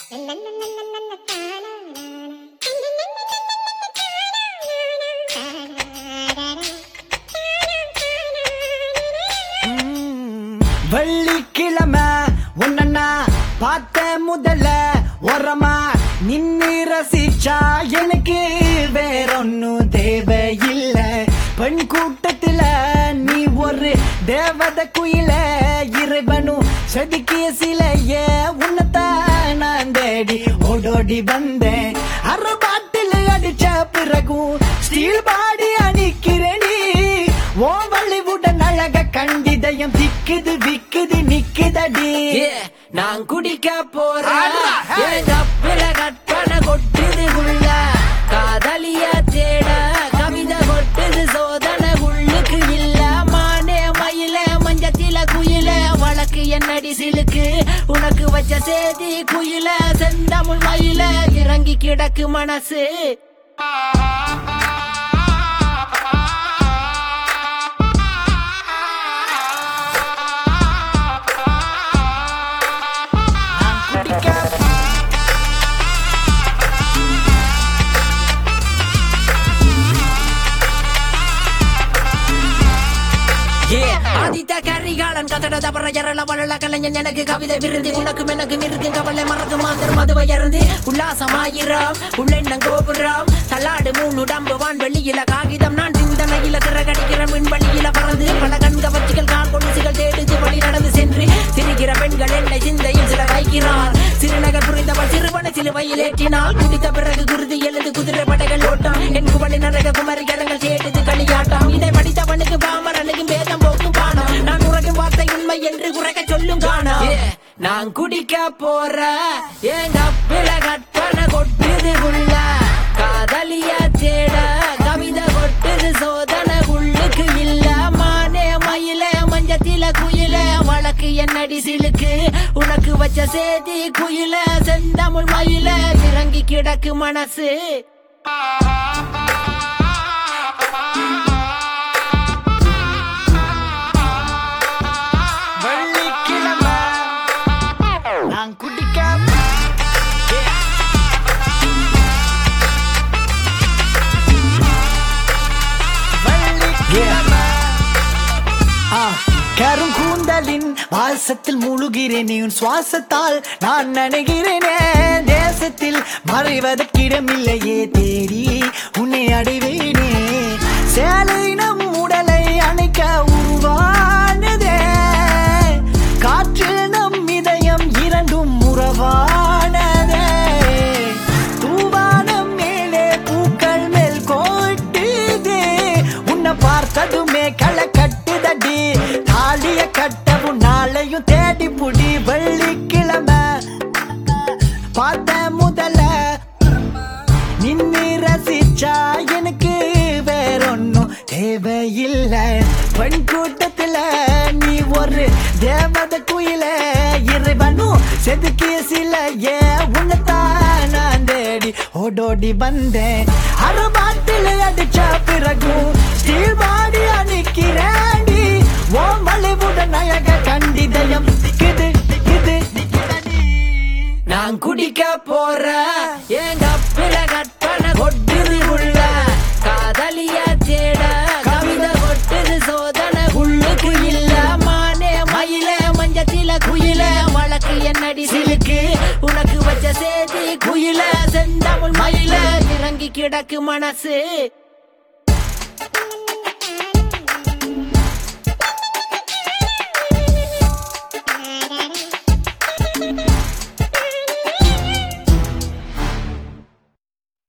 வெள்ளிக்கிழமை உன்னா பார்த்த முதல்ல உரமா நின்னு ரசிச்சா எனக்கு வேறொன்னும் தேவையில்ல பெண் கூட்டத்துல நீ ஒரு தேவத குயில இறைவனும் செதுக்கிய சிலைய உன்னத்தான் நான் தேடி ஓடோடி வந்தேன் அரை பாட்டில் அடிச்ச பிறகும் ஸ்டீல் பாடி அணிக்கிறேனி ஓ வள்ளிவுடன் அழக கண்டிதயம் திக்குது விக்குது நிக்குதடி Yeah, நான் குடிக்க போறேன் ஆடுறா, hey. என் கப்பில கற்பனை கொட்டுது உள்ள காதலிய தேட கவிதை கொட்டுது சோதனை உள்ளுக்கு இல்ல மானே மயில மஞ்சத்தில குயில வழக்கு என்னடி சிலுக்கு உனக்கு வச்ச சேதி குயில செந்தமிழ் மயில இறங்கி கிடக்கு மனசு நான் குடிக்க Yeah, ஆதித்த கரிகாலன் கதட தபர எரள வளல கலைஞன் எனக்கு கவிதை விருது உனக்கும் எனக்கும் இருக்கும் கவலை மறக்கும் மாந்தர் மதுவை இறந்து உல்லாசமாயிரம் உள்ளெண்ணம் கோபுரம் தள்ளாடு மூணு உடம்பு வான் வெளியில காகிதம் நான் சிந்தனையில திறகடிக்கிற விண்வெளியில பறந்து பல கண்கவர்ச்சிகள் கால் கொலுசுகள் தேடுது வழி நடந்து சென்று சிரிக்கிற பெண்கள் என்னை சிந்தையில் சில வைக்கிறார் சிறுநகர் புரிந்தவள் சிறுவனை சிலுவையில் ஏற்றினாள் குடித்த பிறகு குருதி எழுது குதிரை படைகள் ஓட்டம் என் குவளி நரக குமரி கரங்கள் கேட்டது களியாட்டம் இதை படித்தவனுக்கு பாமரனுக்கு பேதம் போக்கும் பானம் நான் உறகும் வார்த்தை உண்மை என்று குறைக்க சொல்லும் காணம் நான் குடிக்க போற எங்க பிள கற்பனை கொட்டுது உள்ள காதலிய தேட கவிதை கொட்டுது சோதனை உள்ளுக்கு இல்ல மானே மயில மஞ்சத்தில குயில வழக்கு என்னடி சிலுக்கு உனக்கு வச்ச சேதி குயில செந்தமிழ் மயில இறங்கி கிடக்கு மனசு வெள்ளிக்கிழமை நான் குடிக்க வெள்ளிக்கிழமை ஆ, கருங்கூந்தலின் வாசத்தில் முழுகிறேன் உன் சுவாசத்தால் நான் நினைகிறேனே தேசத்தில் மறைவதற்கிடமில்லையே தேடி உன்னை அடைவேனே சேலை நம் உடலை அணைக்க உருவானதே காற்றில் நம் இதயம் இரண்டும் உறவானதே தூவானம் மேலே பூக்கள் மேல் கோட்டுதே உன்னை பார்த்ததுமே களை கட்டுதடி தாலிய கட்டவும் நாளையும் தேடி புடி வெள்ளிக்கிழமை பார்த்த முதல்ல நின்னு ரசிச்சா எனக்கு வேறொன்னும் தேவையில்லை பெண் கூட்டத்துல நீ ஒரு தேவத குயில இறைவனும் செதுக்கிய சில ஏ உன்னத்தான் நான் தேடி ஓடோடி வந்தேன் அறுபாட்டில் அடிச்ச பிறகும் ஸ்டீல் பாடி அணிக்கிறேன்டி ஓ மலிவுடன் அழக கண்டிதயம் இது இது நான் குடிக்க போற என் கப்பில கற்பனை கொட்டுது உள்ள காதலிய தேட கவிதை கொட்டுது சோதனை உள்ளுக்கு இல்ல மானே மயில மஞ்சத்தில குயில வழக்கு என்னடி சிலுக்கு உனக்கு வச்ச சேதி குயில செந்தமிழ் மயில இறங்கி கிடக்கு மனசு